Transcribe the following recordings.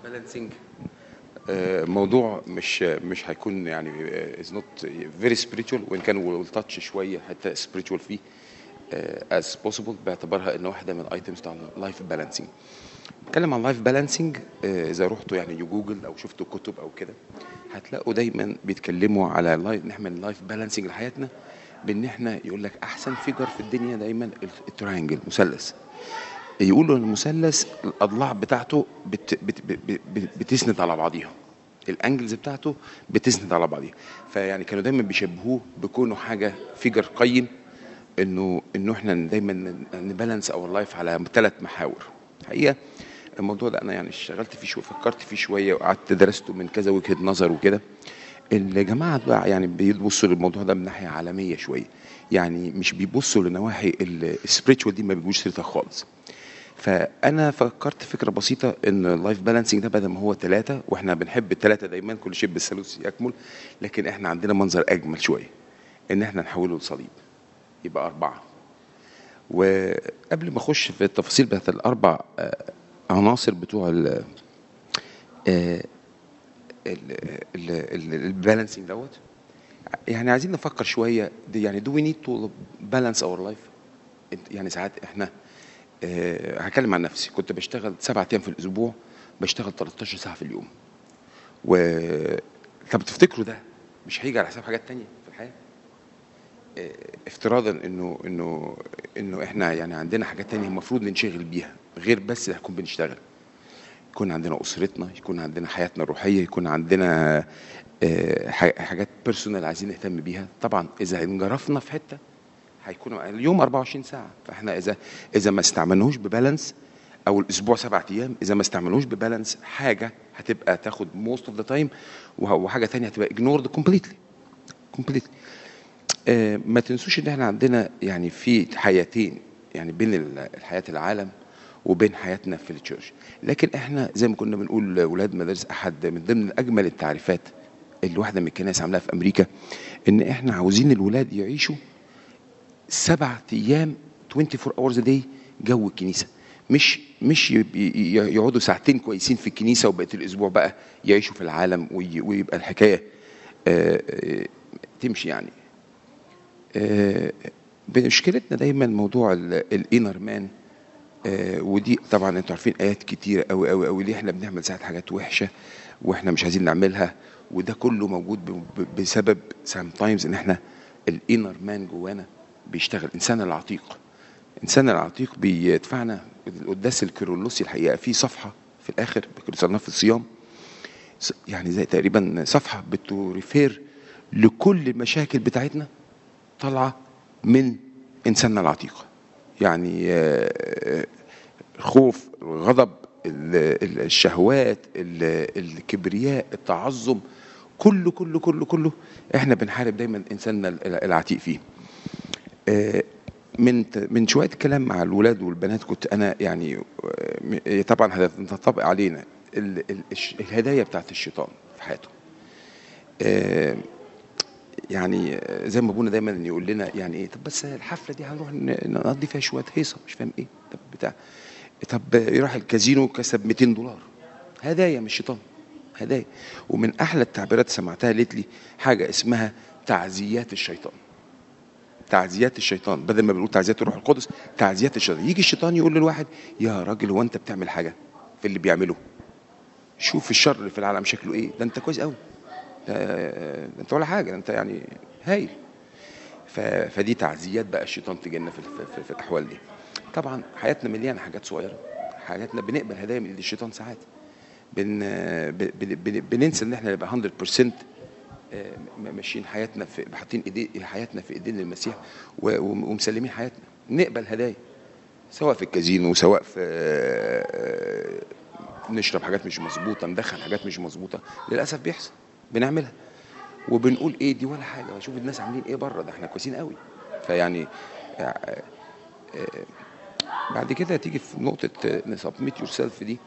بالانسنج موضوع مش مش هيكون يعني از نوت فيري سبيريتشوال وان كان ويل تاتش شويه حتى سبيريتشوال فيه از بوسيبل باعتبارها ان واحده من الايتمز بتاع اللايف بالانسنج نتكلم عن لايف بالانسنج اذا رحتوا يعني جوجل او شفتوا كتب او كده هتلاقوا دايما بيتكلموا على لايف نعمل لايف بالانسنج لحياتنا بان احنا يقول لك احسن فيجر في الدنيا دايما التريانجل مثلث يقولوا ان المثلث الاضلاع بتاعته بت بت بت بت بتسند على بعضيها الانجلز بتاعته بتسند على بعضيها فيعني كانوا دايما بيشبهوه بكونه حاجه فيجر قيم انه انه احنا دايما نبالانس اور لايف على ثلاث محاور الحقيقه الموضوع ده انا يعني اشتغلت فيه شويه فكرت فيه شويه وقعدت درسته من كذا وجهه نظر وكده الجماعه بقى يعني بيبصوا للموضوع ده من ناحيه عالميه شويه يعني مش بيبصوا لنواحي السبريتشوال دي ما بيجوش سيرتها خالص فانا فكرت فكره بسيطه ان اللايف بالانسنج ده بدل ما هو ثلاثه واحنا بنحب الثلاثه دايما كل شيء بالثالوث يكمل لكن احنا عندنا منظر اجمل شويه ان احنا نحوله لصليب يبقى اربعه وقبل ما اخش في التفاصيل بتاعت الاربع عناصر بتوع ال البالانسنج دوت يعني عايزين نفكر شويه دي يعني دو وي نيد تو بالانس اور لايف يعني ساعات احنا أه هكلم عن نفسي كنت بشتغل سبعة ايام في الاسبوع بشتغل 13 ساعه في اليوم و طب تفتكروا ده مش هيجي على حساب حاجات تانية في الحياه أه افتراضا انه انه انه احنا يعني عندنا حاجات تانية المفروض ننشغل بيها غير بس نكون بنشتغل يكون عندنا اسرتنا يكون عندنا حياتنا الروحيه يكون عندنا أه حاجات بيرسونال عايزين نهتم بيها طبعا اذا انجرفنا في حته هيكون اليوم 24 ساعه فاحنا اذا اذا ما استعملناهوش ببالانس او الاسبوع سبعة ايام اذا ما استعملناهوش ببالانس حاجه هتبقى تاخد موست اوف ذا تايم وحاجه ثانيه هتبقى اجنورد كومبليتلي كومبليتلي ما تنسوش ان احنا عندنا يعني في حياتين يعني بين الحياه العالم وبين حياتنا في التشيرش لكن احنا زي ما كنا بنقول لاولاد مدارس احد من ضمن اجمل التعريفات اللي واحده من الكنائس عاملاها في امريكا ان احنا عاوزين الولاد يعيشوا سبعة ايام 24 اورز داي جو الكنيسه مش مش يقعدوا ساعتين كويسين في الكنيسه وبقيه الاسبوع بقى يعيشوا في العالم ويبقى الحكايه تمشي يعني مشكلتنا دايما موضوع الانر مان ودي طبعا انتوا عارفين ايات كتير قوي قوي قوي ليه احنا بنعمل ساعات حاجات وحشه واحنا مش عايزين نعملها وده كله موجود بسبب سام تايمز ان احنا الانر مان جوانا بيشتغل انسان العتيق انسان العتيق بيدفعنا القداس الكيرلسي الحقيقه في صفحه في الاخر بيصنف في الصيام يعني زي تقريبا صفحه بتريفير لكل المشاكل بتاعتنا طالعه من انساننا العتيق يعني الخوف الغضب الشهوات الكبرياء التعظم كله كله كله كله احنا بنحارب دايما انساننا العتيق فيه من من شويه كلام مع الولاد والبنات كنت انا يعني طبعا هتنطبق علينا الهدايا بتاعت الشيطان في حياته يعني زي ما ابونا دايما يقول لنا يعني ايه طب بس الحفله دي هنروح نقضي فيها شويه هيصه مش فاهم ايه طب بتاع طب يروح الكازينو كسب 200 دولار هدايا من الشيطان هدايا ومن احلى التعبيرات سمعتها ليتلي حاجه اسمها تعزيات الشيطان تعزيات الشيطان بدل ما بنقول تعزيات الروح القدس تعزيات الشيطان يجي الشيطان يقول للواحد يا راجل هو انت بتعمل حاجه في اللي بيعمله شوف الشر اللي في العالم شكله ايه ده انت كويس قوي ده انت ولا حاجه ده انت يعني هايل فدي تعزيات بقى الشيطان تجينا في, في, في الاحوال دي طبعا حياتنا مليانه حاجات صغيره حياتنا بنقبل هدايا من الشيطان ساعات بن بن بن بننسى ان احنا نبقى 100% ماشيين حياتنا في حاطين ايدي حياتنا في ايدين المسيح ومسلمين حياتنا نقبل هدايا سواء في الكازينو سواء في نشرب حاجات مش مظبوطه ندخن حاجات مش مظبوطه للاسف بيحصل بنعملها وبنقول ايه دي ولا حاجه شوف الناس عاملين ايه بره ده احنا كويسين قوي فيعني بعد كده تيجي في نقطه نسبميت يور سيلف دي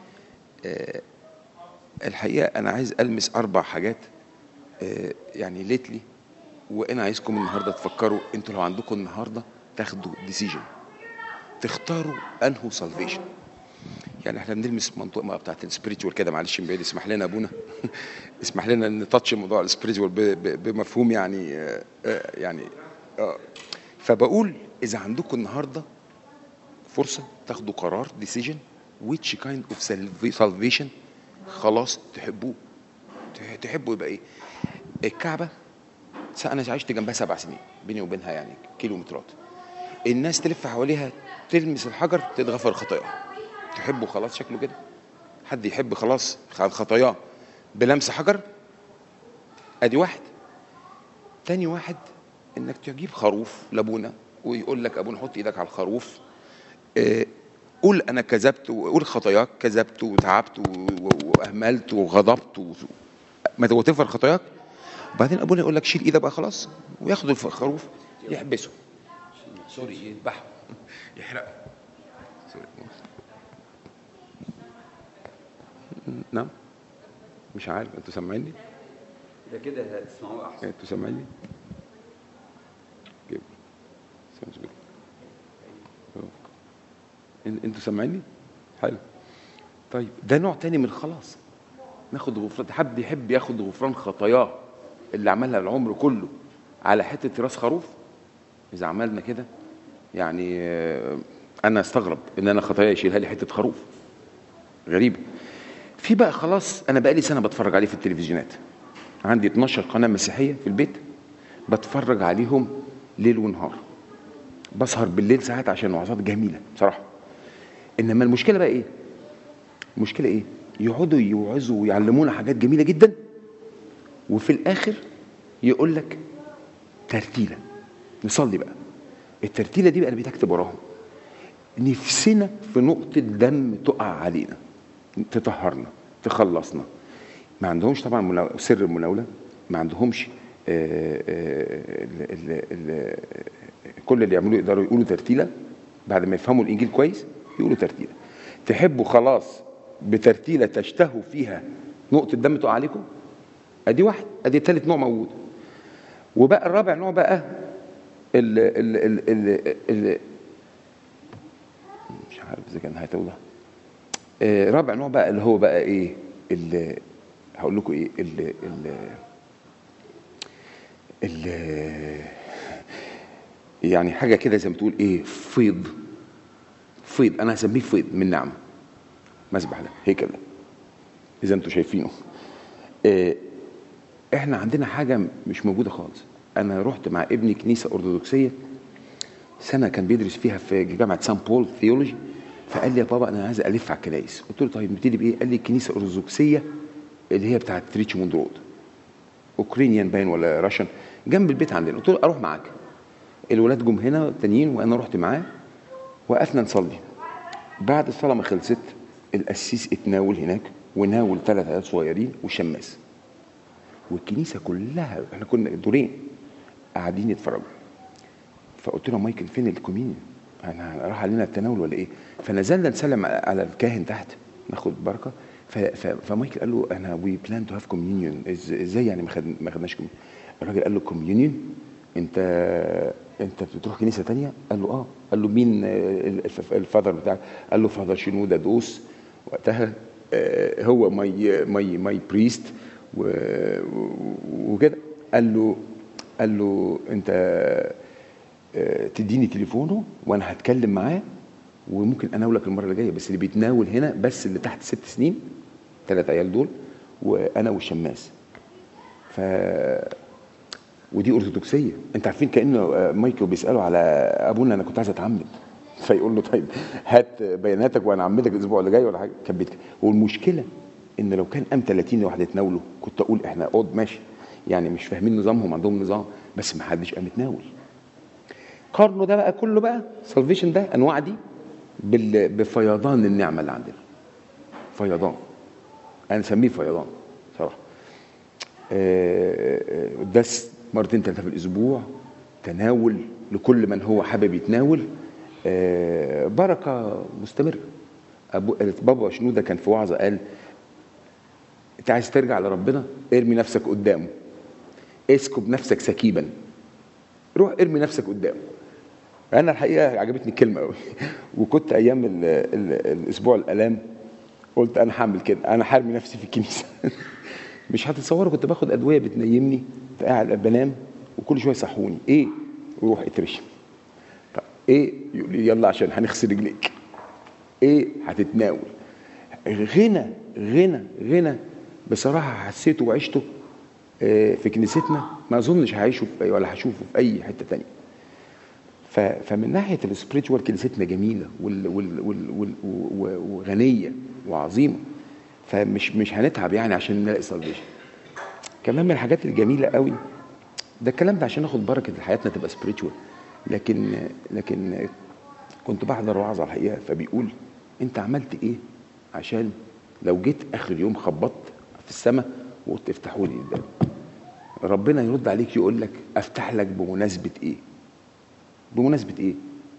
الحقيقه انا عايز المس اربع حاجات يعني ليتلي وانا عايزكم النهارده تفكروا انتوا لو عندكم النهارده تاخدوا ديسيجن تختاروا انهو سالفيشن يعني احنا بنلمس منطقه بتاعت السبiritual كده معلش من بعيد اسمح لنا ابونا اسمح لنا نتاتش موضوع السبiritual ب- ب- بمفهوم يعني آه، آه، يعني اه فبقول اذا عندكم النهارده فرصه تاخدوا قرار decision which kind of salva- salvation خلاص تحبوه تح- تحبوا يبقى ايه الكعبه س- انا عشت جنبها سبع سنين بيني وبينها يعني كيلومترات الناس تلف حواليها تلمس الحجر تتغفر خطاياها تحبوا خلاص شكله كده حد يحب خلاص عن خطاياه بلمس حجر ادي واحد تاني واحد انك تجيب خروف لابونا ويقول لك ابونا حط ايدك على الخروف آه، قول انا كذبت وقول خطاياك كذبت وتعبت و- و- واهملت وغضبت و- ما تغفر خطاياك وبعدين ابونا يقول لك شيل ايدك بقى خلاص وياخد الخروف يحبسه سوري يذبحه يحرقه سوري نعم مش عارف انتوا سامعيني ده كده هتسمعوه احسن انتوا سامعيني جيب. sounds good. أوه. إن- انتوا سامعيني حلو طيب ده نوع تاني من الخلاص ناخد غفران حد يحب ياخد غفران خطاياه اللي عملها العمر كله على حته راس خروف اذا عملنا كده يعني آه، انا استغرب ان انا خطايا يشيلها لي حته خروف غريبه في بقى خلاص انا بقالي سنه بتفرج عليه في التلفزيونات عندي 12 قناه مسيحيه في البيت بتفرج عليهم ليل ونهار بسهر بالليل ساعات عشان وعظات جميله بصراحه انما المشكله بقى ايه المشكله ايه يقعدوا يوعظوا ويعلمونا حاجات جميله جدا وفي الاخر يقول لك ترتيله نصلي بقى الترتيله دي بقى انا بتكتب وراهم نفسنا في نقطه دم تقع علينا تطهرنا تخلصنا ما عندهمش طبعا مناو- سر المناوله ما عندهمش آه، آه، ال- ال- ال- كل اللي يعملوه يقدروا يقولوا ترتيله بعد ما يفهموا الانجيل كويس يقولوا ترتيله تحبوا خلاص بترتيله تشتهوا فيها نقطه دم تقع عليكم ادي واحد ادي ثالث نوع موجود وبقى الرابع نوع بقى ال ال ال ال ال مش عارف اذا كان هتوضح آه، رابع نوع بقى اللي هو بقى ايه اللي هقول لكم ايه اللي اللي اللي يعني حاجه كده زي ما تقول ايه فيض فيض انا هسميه فيض من نعمه مسبح ده هيكل ده اذا انتوا شايفينه آه، احنا عندنا حاجه مش موجوده خالص انا رحت مع ابني كنيسه ارثوذكسيه سنه كان بيدرس فيها في جامعه سان بول ثيولوجي فقال لي يا بابا انا عايز الف على الكنايس قلت له طيب نبتدي بايه قال لي الكنيسه الارثوذكسيه اللي هي بتاعت ريتشموند رود اوكرينيان باين ولا راشن جنب البيت عندنا قلت له اروح معاك الولاد جم هنا التانيين وانا رحت معاه وقفنا نصلي بعد الصلاه ما خلصت القسيس اتناول هناك وناول ثلاث عيال صغيرين وشماس والكنيسه كلها احنا كنا دورين قاعدين يتفرجوا فقلت له مايكل فين الكومينيون انا راح علينا التناول ولا ايه فنزلنا نسلم على الكاهن تحت ناخد بركه ف- ف- فمايكل قال له انا وي بلان تو هاف كوميونيون ازاي يعني ما خد- ما خدناش كوميونيون الراجل قال له كوميونيون انت انت بتروح كنيسه تانية قال له اه قال له مين آه، الف- الفادر بتاعك قال له فادر شنوده دوس وقتها آه، هو ماي ماي ماي بريست وكده قال له قال له انت آه، تديني تليفونه وانا هتكلم معاه وممكن اناولك المره اللي جايه بس اللي بيتناول هنا بس اللي تحت ست سنين ثلاث عيال دول وانا والشماس ف ودي ارثوذكسيه انت عارفين كانه آه، مايكل بيساله على ابونا انا كنت عايز اتعمد فيقول له طيب هات بياناتك وانا اعمدك الاسبوع اللي جاي ولا حاجه كان بيتك والمشكله ان لو كان قام 30 واحد يتناولوا كنت اقول احنا اقعد ماشي يعني مش فاهمين نظامهم عندهم نظام بس ما حدش قام يتناول قارنوا ده بقى كله بقى سالفيشن ده انواع دي بال- بفيضان النعمه اللي عندنا فيضان انا اسميه فيضان صراحه آه، آه، دس مرتين ثلاثه في الاسبوع تناول لكل من هو حابب يتناول آه، بركه مستمره أبو بابا شنوده كان في وعظه قال انت عايز ترجع لربنا ارمي نفسك قدامه اسكب نفسك سكيبا روح ارمي نفسك قدامه انا الحقيقه عجبتني الكلمه قوي وكنت ايام ال ال الاسبوع الالام قلت انا هعمل كده انا هرمي نفسي في الكنيسه مش هتتصوروا كنت باخد ادويه بتنيمني فقاعد بنام وكل شويه يصحوني ايه ويروح اترشم طب ايه يقول لي يلا عشان هنغسل رجليك ايه هتتناول غنى غنى غنى بصراحه حسيته وعشته آه، في كنيستنا ما اظنش هعيشه في أي ولا هشوفه في اي حته تانية ف- فمن ناحيه السبريتشوال كنيستنا جميله وال وال وال وال و- وغنيه وعظيمه فمش مش هنتعب يعني عشان نلاقي سالفيشن كمان من الحاجات الجميله قوي ده الكلام ده عشان ناخد بركه حياتنا تبقى سبريتشوال لكن لكن كنت بحضر وعظه الحقيقه فبيقول انت عملت ايه عشان لو جيت اخر اليوم خبطت في السماء وقلت افتحوا لي الباب ربنا يرد عليك يقول لك افتح لك بمناسبه ايه بمناسبه ايه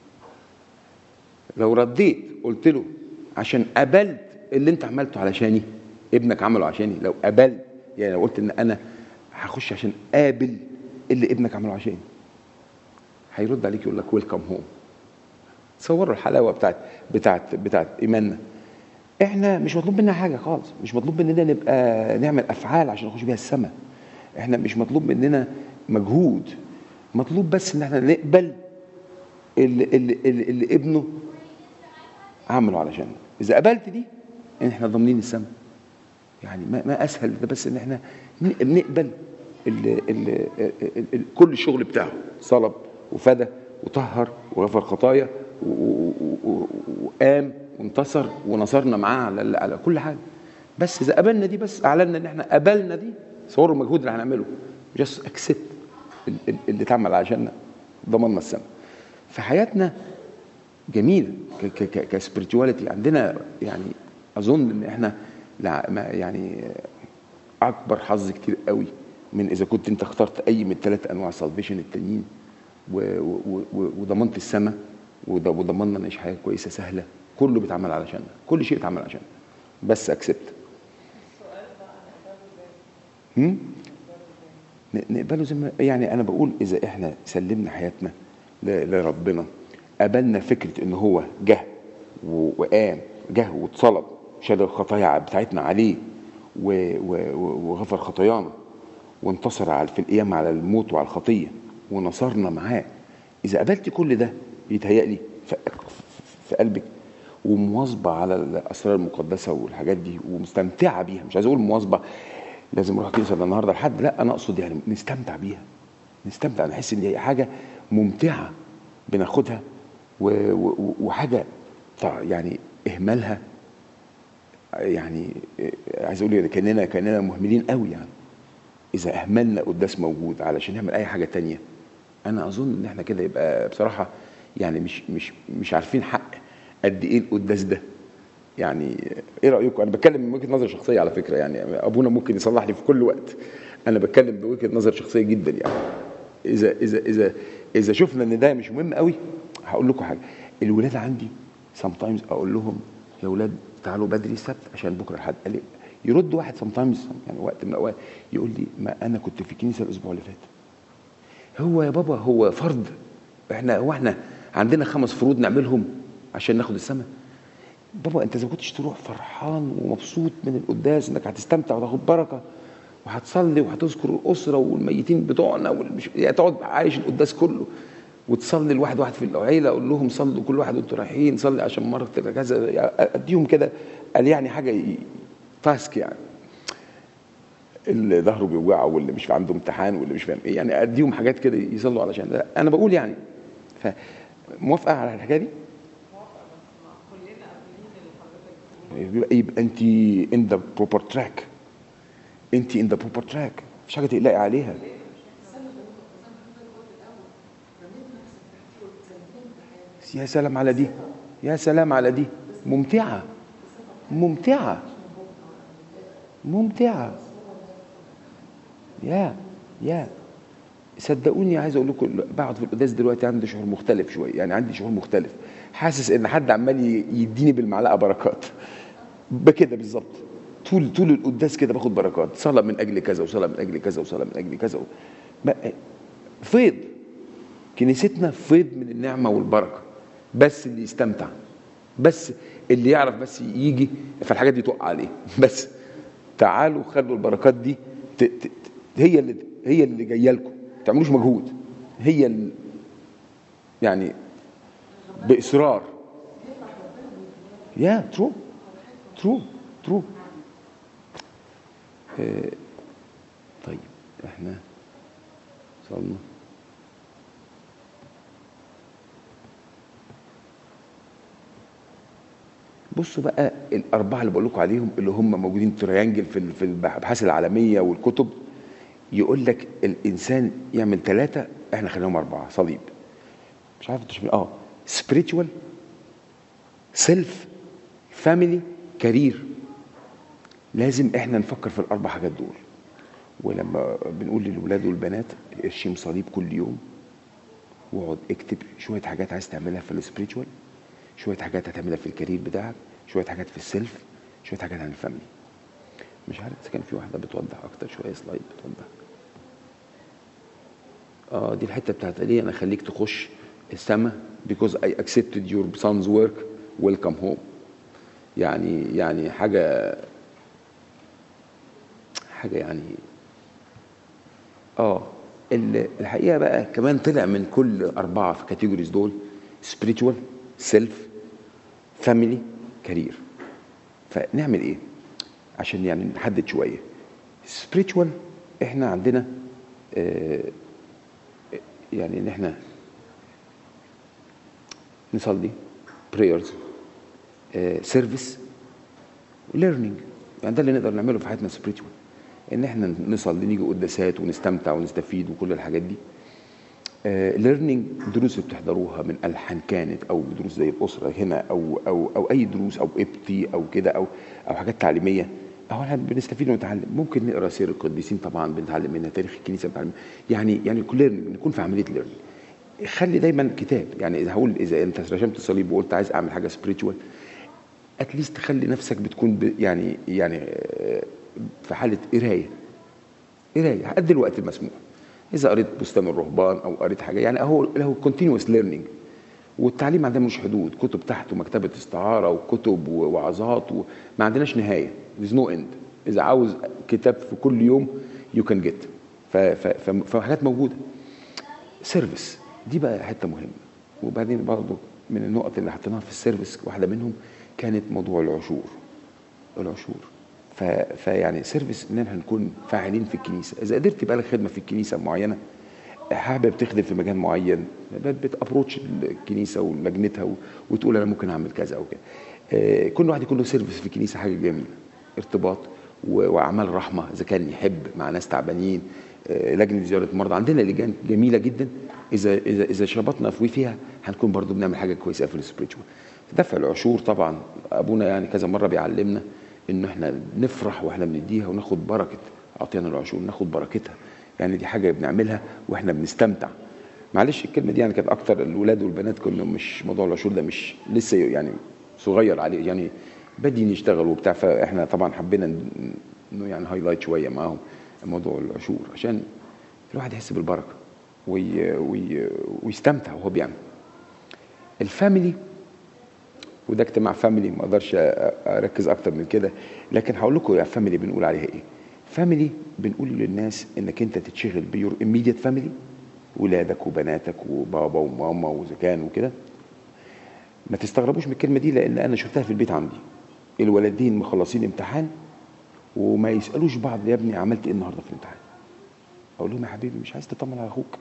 لو رديت قلت له عشان قبلت اللي انت عملته علشاني ابنك عمله عشاني لو قبلت يعني لو قلت ان انا هخش عشان قابل اللي ابنك عمله عشاني هيرد عليك يقول لك ويلكم هوم تصوروا الحلاوه بتاعت بتاعت بتاعت ايماننا احنا مش مطلوب منا حاجه خالص مش مطلوب مننا نبقى نعمل افعال عشان نخش بيها السماء احنا مش مطلوب مننا مجهود مطلوب بس ان احنا نقبل اللي, اللي, اللي, اللي ابنه عمله علشاننا اذا قبلت دي ان احنا ضامنين السماء يعني ما, ما اسهل ده بس ان احنا ن- نقبل ال ال ال ال كل الشغل بتاعه صلب وفدى وطهر وغفر خطايا و- و- و- وقام وانتصر ونصرنا معاه على على كل حاجه بس اذا قبلنا دي بس اعلنا ان احنا قبلنا دي صوروا المجهود اللي هنعمله جاست اكسبت اللي اتعمل عشاننا ضمننا السماء في حياتنا جميل كسبريتواليتي عندنا يعني اظن ان احنا لا ما يعني اكبر حظ كتير قوي من اذا كنت انت اخترت اي من الثلاث انواع سالفيشن التانيين و- و- و- وضمنت السماء وض- وضمننا نعيش حياه كويسه سهله كله بيتعمل علشاننا كل شيء بيتعمل عشاننا بس اكسبت هم؟ ن- نقبله زي ما يعني انا بقول اذا احنا سلمنا حياتنا ل- لربنا قبلنا فكره ان هو جه و- وقام جه واتصلب شال الخطايا بتاعتنا عليه و- و- و- وغفر خطايانا وانتصر على في القيامة على الموت وعلى الخطية ونصرنا معاه إذا قبلت كل ده يتهيألي في- في قلبك ومواظبة على الأسرار المقدسة والحاجات دي ومستمتعة بيها مش عايز أقول مواظبة لازم أروح كنيسة ده النهاردة لحد لا أنا أقصد يعني نستمتع بيها نستمتع نحس إن هي حاجة ممتعة بناخدها و- و- وحاجة طع- يعني إهمالها يعني عايز اقول كاننا كاننا مهملين قوي يعني اذا اهملنا قداس موجود علشان نعمل اي حاجه تانية انا اظن ان احنا كده يبقى بصراحه يعني مش مش مش عارفين حق قد ايه القداس ده يعني ايه رايكم انا بتكلم من وجهه نظر شخصيه على فكره يعني ابونا ممكن يصلح لي في كل وقت انا بتكلم بوجهه نظر شخصيه جدا يعني اذا اذا اذا اذا شفنا ان ده مش مهم قوي هقول لكم حاجه الولاد عندي sometimes اقول لهم يا ولاد تعالوا بدري السبت عشان بكره الحد قال لي يرد واحد sometimes يعني وقت من الاوقات يقول لي ما انا كنت في الكنيسه الاسبوع اللي فات هو يا بابا هو فرض احنا هو احنا عندنا خمس فروض نعملهم عشان ناخد السماء بابا انت اذا ما كنتش تروح فرحان ومبسوط من القداس انك هتستمتع وتاخد بركه وهتصلي وهتذكر الاسره والميتين بتوعنا والمش... يعني تقعد عايش القداس كله وتصلي الواحد واحد في العيله اقول لهم صلوا كل واحد وانتوا رايحين صلي عشان مره كذا اديهم كده قال يعني حاجه ي- تاسك يعني اللي ظهره بيوجعه واللي مش عنده امتحان واللي مش فاهم ايه يعني اديهم حاجات كده يصلوا علشان ده انا بقول يعني فموافقه على الحكايه دي؟ يبقى, يبقى انت ان ذا بروبر تراك انت ان ذا بروبر تراك مفيش حاجه تقلقي عليها يا سلام على دي يا سلام على دي ممتعه ممتعه ممتعه يا يا صدقوني عايز اقول لكم بقعد في القداس دلوقتي عندي شعور مختلف شويه يعني عندي شعور مختلف حاسس ان حد عمال ي- يديني بالمعلقه بركات بكده بالظبط طول طول القداس كده باخد بركات صلاه من اجل كذا وصلاه من اجل كذا وصلاه من اجل كذا و... ما- فيض كنيستنا فيض من النعمه والبركه بس اللي يستمتع بس اللي يعرف بس يجي فالحاجات دي تقع عليه بس تعالوا خلوا البركات دي ت... ت... ت- هي اللي هي اللي جايه لكم ما تعملوش مجهود هي ال... يعني باصرار يا ترو ترو ترو طيب احنا وصلنا بصوا بقى الاربعه اللي بقول لكم عليهم اللي هم موجودين تريانجل في ال- في الابحاث العالميه والكتب يقول لك الانسان يعمل ثلاثه احنا خليناهم اربعه صليب مش عارف تشمل اه spiritual سيلف فاميلي كارير لازم احنا نفكر في الاربع حاجات دول ولما بنقول للولاد والبنات ارشم صليب كل يوم واقعد اكتب شويه حاجات عايز تعملها في السبريتشوال شويه حاجات هتعملها في الكارير بتاعك شويه حاجات في السيلف شويه حاجات عن الفاميلي مش عارف اذا كان في واحده بتوضح اكتر شويه سلايد بتوضح اه دي الحته بتاعت ليه انا خليك تخش السما because I accepted your son's work welcome home يعني يعني حاجه حاجه يعني اه ال- الحقيقه بقى كمان طلع من كل اربعه في كاتيجوريز دول spiritual سيلف فاميلي كارير فنعمل ايه عشان يعني نحدد شويه spiritual احنا عندنا آه يعني ان احنا نصلي prayers سيرفيس ليرنينج يعني ده اللي نقدر نعمله في حياتنا سبريتوال ان احنا نصلي نيجي قداسات ونستمتع ونستفيد وكل الحاجات دي ليرنينج دروس اللي بتحضروها من الحان كانت او دروس زي الاسره هنا او او او اي دروس او ابتي او كده او او حاجات تعليميه اهو احنا بنستفيد ونتعلم ممكن نقرا سير القديسين طبعا بنتعلم منها تاريخ الكنيسه بنتعلم يعني يعني ليرنينج نكون في عمليه ليرنينج خلي دايما كتاب يعني اذا هقول اذا انت رسمت صليب وقلت عايز اعمل حاجه سبريتشوال اتليست خلي نفسك بتكون ب يعني يعني آه، في حاله قرايه قرايه قد الوقت المسموح اذا قريت بستان الرهبان او قريت حاجه يعني اهو له كونتينوس ليرنينج والتعليم عندنا ملوش حدود كتب تحت ومكتبه استعاره وكتب ووعظات وما عندناش نهايه there's no end اذا عاوز كتاب في كل يوم يو كان جيت فحاجات موجوده سيرفيس دي بقى حته مهمه وبعدين برضه من النقط اللي حطيناها في السيرفيس واحده منهم كانت موضوع العشور العشور ف... فيعني سيرفيس ان احنا نكون فاعلين في الكنيسه اذا قدرت يبقى لك خدمه في الكنيسه معينه حابب تخدم في مكان معين بتابروتش الكنيسه ولجنتها و... وتقول انا ممكن اعمل كذا او كده آه، كل واحد يكون له سيرفيس في الكنيسه حاجه جميله ارتباط و... واعمال رحمه اذا كان يحب مع ناس تعبانين آه، لجنه زياره المرضى عندنا لجان جميله جدا اذا اذا اذا شبطنا في فيها هنكون برضو بنعمل حاجه كويسه في السبريتشوال دفع العشور طبعا ابونا يعني كذا مره بيعلمنا ان احنا نفرح واحنا بنديها وناخد بركه اعطينا العشور ناخد بركتها يعني دي حاجه بنعملها واحنا بنستمتع معلش الكلمه دي يعني كانت اكتر الولاد والبنات كنا مش موضوع العشور ده مش لسه يعني صغير عليه يعني بادئين يشتغلوا وبتاع فاحنا طبعا حبينا ن- انه يعني هايلايت شويه معاهم موضوع العشور عشان الواحد يحس بالبركه وي وي ويستمتع وهو بيعمل الفاميلي وده اجتماع فاميلي ما اقدرش اركز اكتر من كده لكن هقول لكم يا فاميلي بنقول عليها ايه فاميلي بنقول للناس انك انت تتشغل بيور immediate فاميلي ولادك وبناتك وبابا وماما واذا كان وكده ما تستغربوش من الكلمه دي لان انا شفتها في البيت عندي الولدين مخلصين امتحان وما يسالوش بعض يا ابني عملت ايه النهارده في الامتحان اقول لهم يا حبيبي مش عايز تطمن على اخوك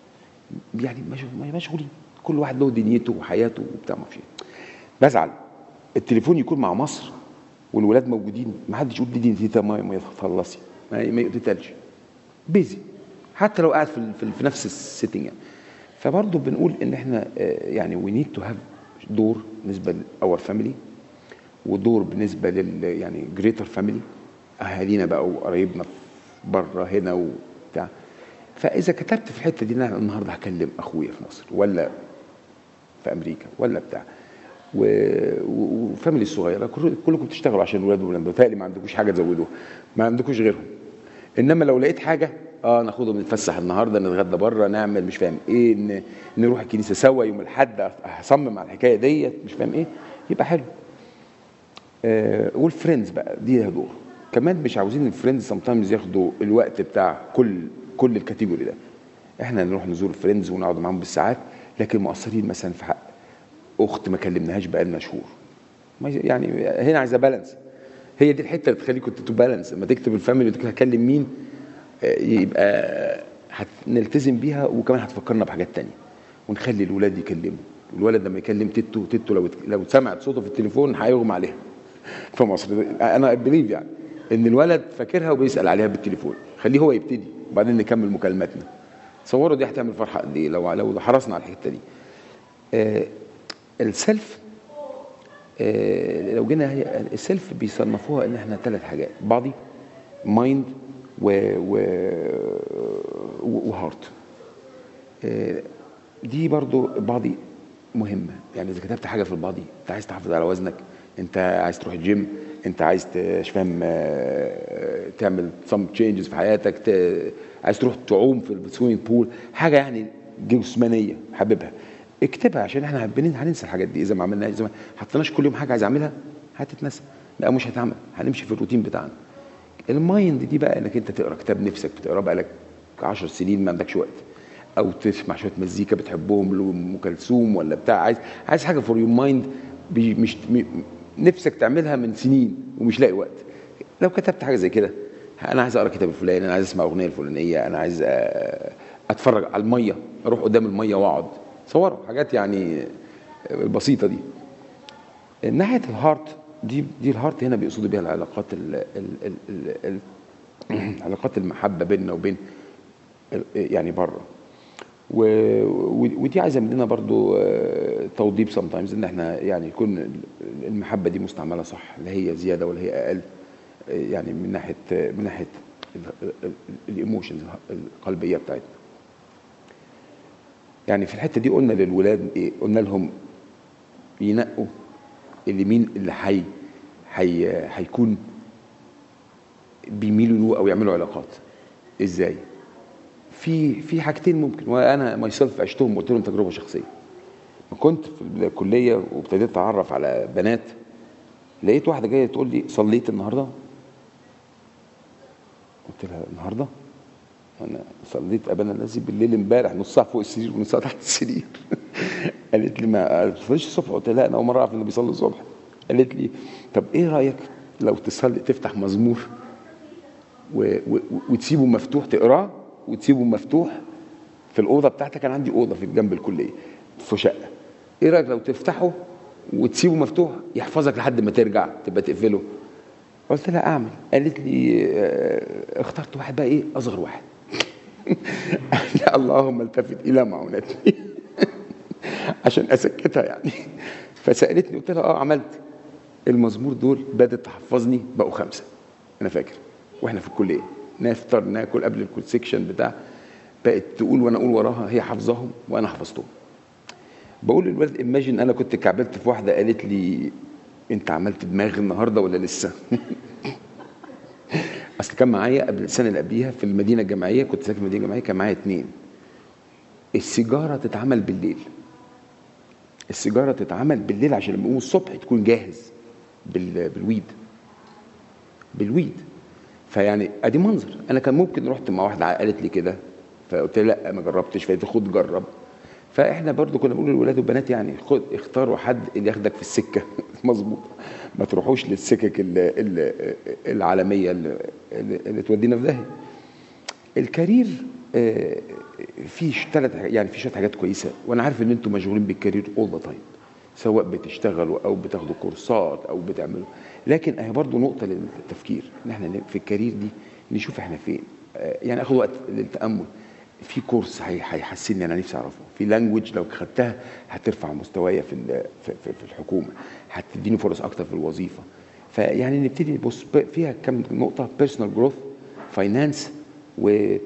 يعني مش- مشغولين كل واحد له دنيته وحياته وبتاع ما فيه بزعل التليفون يكون مع مصر والولاد موجودين ما حدش يقول دي دنيتي ما ما يخلصي ما ما يقتلش بيزي حتى لو قاعد في, ال- في, ال- في نفس السيتنج يعني فبرضه بنقول ان احنا آه، يعني وي نيد تو هاف دور بالنسبه لاور فاميلي ودور بالنسبه لل يعني جريتر فاميلي اهالينا بقى وقرايبنا بره هنا وبتاع فاذا كتبت في الحته دي إن انا النهارده هكلم اخويا في مصر ولا في امريكا ولا بتاع و- و- وفاميلي الصغيره كل- كلكم بتشتغلوا عشان الولاد والولاد بتهيألي ما عندكوش حاجه تزودوها ما عندكوش غيرهم انما لو لقيت حاجه اه ناخدهم نتفسح النهارده نتغدى بره نعمل مش فاهم ايه ن- نروح الكنيسه سوا يوم الاحد هصمم على الحكايه ديت مش فاهم ايه يبقى حلو آه والفريندز بقى دي لها دور كمان مش عاوزين الفريندز سم تايمز ياخدوا الوقت بتاع كل كل الكاتيجوري ده احنا نروح نزور الفريندز ونقعد معاهم بالساعات لكن مقصرين مثلا في حق اخت ما كلمناهاش بقالنا شهور ما- يعني هنا عايزه بالانس هي دي الحته اللي تخليك تو بالانس لما تكتب الفاميلي وتكتب هكلم مين آه، يبقى هنلتزم بيها وكمان هتفكرنا بحاجات تانية ونخلي الولاد يكلموا الولد لما يكلم تيتو تيتو لو لو سمعت صوته في التليفون هيغمى عليها في مصر انا بليف يعني ان الولد فاكرها وبيسال عليها بالتليفون خليه هو يبتدي وبعدين نكمل مكالماتنا تصوروا دي هتعمل فرحه قد ايه لو لو حرصنا على الحته دي آه السيلف آه لو جينا هي السيلف بيصنفوها ان احنا ثلاث حاجات بادي مايند و و وهارت آه، دي برضو بادي مهمه يعني اذا كتبت حاجه في البادي انت عايز تحافظ على وزنك انت عايز تروح الجيم انت عايز ت- مش فاهم آه، تعمل سم تشينجز في حياتك ت- عايز تروح تعوم في السويمنج بول حاجه يعني جسمانيه حاببها اكتبها عشان احنا بن- هننسى الحاجات دي اذا ما عملناش اذا ما حطيناش كل يوم حاجه عايز اعملها هتتنسى لا مش هتعمل هنمشي في الروتين بتاعنا المايند دي بقى انك انت تقرا كتاب نفسك بتقراه بقالك 10 سنين ما عندكش وقت او تسمع شويه مزيكا بتحبهم لام كلثوم ولا بتاع عايز عايز حاجه فور يور مايند مش م- نفسك تعملها من سنين ومش لاقي وقت لو كتبت حاجه زي كده انا عايز اقرا كتاب الفلاني انا عايز اسمع اغنيه الفلانيه انا عايز آه، اتفرج على الميه اروح قدام الميه واقعد صوروا حاجات يعني البسيطه دي ناحيه الهارت دي دي الهارت هنا بيقصدوا بيها العلاقات ال ال ال ال ال علاقات المحبه بيننا وبين ال- يعني بره و- و- ودي عايزه مننا برضو آه، توضيب سام تايمز ان احنا يعني يكون المحبه دي مستعمله صح لا هي زياده ولا هي اقل آه، يعني من ناحيه من ناحيه الايموشنز القلبيه بتاعتنا يعني في الحته دي قلنا للولاد ايه قلنا لهم ينقوا اللي مين اللي حي حي هيكون بيميلوا له او يعملوا علاقات ازاي في في حاجتين ممكن وانا ماي سيلف عشتهم قلت لهم تجربه شخصيه ما كنت في الكليه وابتديت اتعرف على بنات لقيت واحده جايه تقول لي صليت النهارده قلت لها النهارده انا صليت ابانا الذي بالليل امبارح نص ساعه فوق السرير ونص ساعه تحت السرير قالت لي ما تصليش الصبح قلت لها لا انا اول مره اعرف انه بيصلي الصبح قالت لي طب ايه رايك لو تصلي تفتح مزمور و... و... وتسيبه مفتوح تقراه وتسيبه مفتوح في الاوضه بتاعتك كان عندي اوضه في جنب الكليه في شقه ايه رايك لو تفتحه وتسيبه مفتوح يحفظك لحد ما ترجع تبقى تقفله قلت لها اعمل قالت لي آه، اخترت واحد بقى ايه اصغر واحد اللهم التفت الى معونتي عشان اسكتها يعني فسالتني قلت لها اه عملت المزمور دول بدات تحفظني بقوا خمسه انا فاكر واحنا في الكليه نفطر ناكل قبل الكونسكشن بتاع بقت تقول وانا اقول وراها هي حافظاهم وانا حفظتهم بقول للولد ايماجن انا كنت كعبلت في واحده قالت لي انت عملت دماغ النهارده ولا لسه اصل كان معايا قبل السنه اللي قبليها في المدينه الجامعيه كنت ساكن في المدينه الجامعيه كان معايا اتنين السيجاره تتعمل بالليل السيجاره تتعمل بالليل عشان لما يقوموا الصبح تكون جاهز بال... بالويد بالويد فيعني ادي منظر انا كان ممكن رحت مع واحده قالت لي كده فقلت لها لا ما جربتش فقالت لي خد جرب فاحنا برضو كنا بنقول للولاد والبنات يعني خد اختاروا حد اللي ياخدك في السكه مظبوط ما تروحوش للسكك ال- ال- العالميه اللي, اللي تودينا في داهيه الكارير آه، في ثلاث يعني في شويه حاجات كويسه وانا عارف ان انتم مشغولين بالكارير اول ذا تايم سواء بتشتغلوا او بتاخدوا كورسات او بتعملوا لكن اهي برضو نقطه للتفكير ان احنا في الكارير دي نشوف احنا فين آه، يعني اخد وقت للتامل في كورس هي- هيحسنني انا نفسي اعرفه في لانجوج لو خدتها هترفع مستوايا في ال- في في- في الحكومه هتديني فرص اكتر في الوظيفه فيعني نبتدي نبص ب- فيها كم نقطه بيرسونال جروث فاينانس و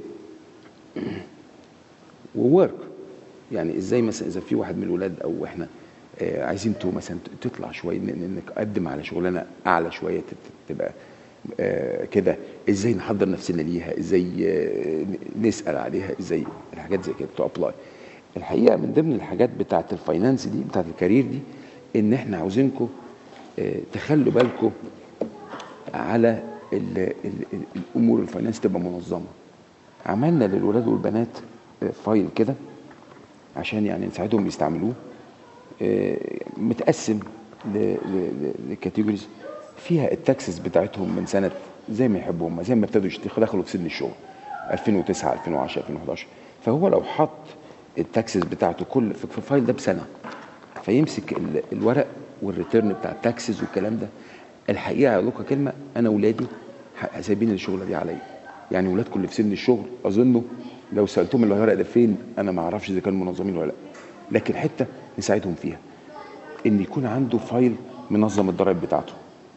وورك يعني ازاي مثلا اذا في واحد من الولاد او احنا آه، عايزين تو مثلا تطلع شويه إن- انك تقدم على شغلانه اعلى شويه تت- تبقى آه، كده ازاي نحضر نفسنا ليها ازاي آه، نسال عليها ازاي الحاجات زي كده تو ابلاي الحقيقه من ضمن الحاجات بتاعه الفاينانس دي بتاعه الكارير دي ان احنا عاوزينكم آه، تخلوا بالكم على ال ال ال الامور الفاينانس تبقى منظمه عملنا للولاد والبنات آه، فايل كده عشان يعني نساعدهم يستعملوه آه، متقسم لكاتيجوريز فيها التاكسس بتاعتهم من سنه زي ما يحبوا هم زي ما ابتدوا يشتغلوا دخلوا في سن الشغل 2009 2010 2011 فهو لو حط التاكسس بتاعته كل في في الفايل ده بسنه فيمسك ال- الورق والريتيرن بتاع التاكسس والكلام ده الحقيقه اقول لكم كلمه انا ولادي ح- سايبين الشغله دي عليا يعني ولادكم اللي في سن الشغل اظنوا لو سالتهم الورق ده فين انا ما اعرفش اذا كانوا منظمين ولا لا لكن حته نساعدهم فيها ان يكون عنده فايل منظم الضرائب بتاعته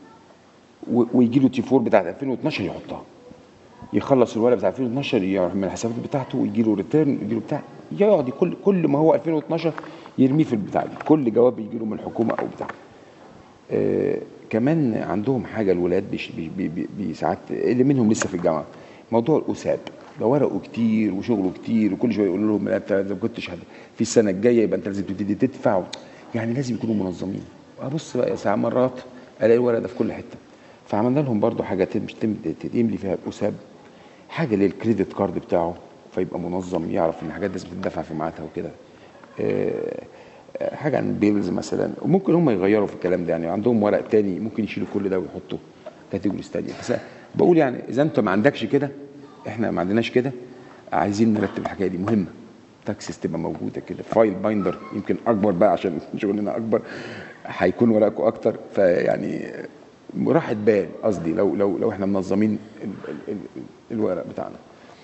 و- ويجي له تي 4 بتاعت 2012 يحطها يخلص الورق بتاع 2012 يروح من الحسابات بتاعته ويجي له ريتيرن يجي له بتاع يقعد كل كل ما هو 2012 يرميه في البتاع دي كل جواب يجي له من الحكومه او بتاع آه كمان عندهم حاجه الولاد بيش بي بي بي بي ساعات اللي منهم لسه في الجامعه موضوع الاساب ده ورقه كتير وشغله كتير وكل شويه يقول لهم لا انت ما كنتش هت- في السنه الجايه يبقى انت لازم تبتدي تدفع يعني لازم يكونوا منظمين ابص بقى ساعات مرات الاقي الورق ده في كل حته فعملنا لهم برضو حاجه تم- تم- تملي فيها الاساب حاجه للكريدت كارد بتاعه فيبقى منظم يعرف ان الحاجات لازم تدفع في ميعادها وكده آه، آه، حاجه عن بيلز مثلا وممكن هم يغيروا في الكلام ده يعني عندهم ورق تاني ممكن يشيلوا كل ده ويحطوا كاتيجوريز تانية بس بقول يعني اذا انت ما عندكش كده احنا ما عندناش كده عايزين نرتب الحكايه دي مهمه تاكسس تبقى موجوده كده فايل بايندر يمكن اكبر بقى عشان شغلنا اكبر هيكون ورقكم اكتر فيعني راحه بال قصدي لو لو لو احنا منظمين ال ال ال الورق بتاعنا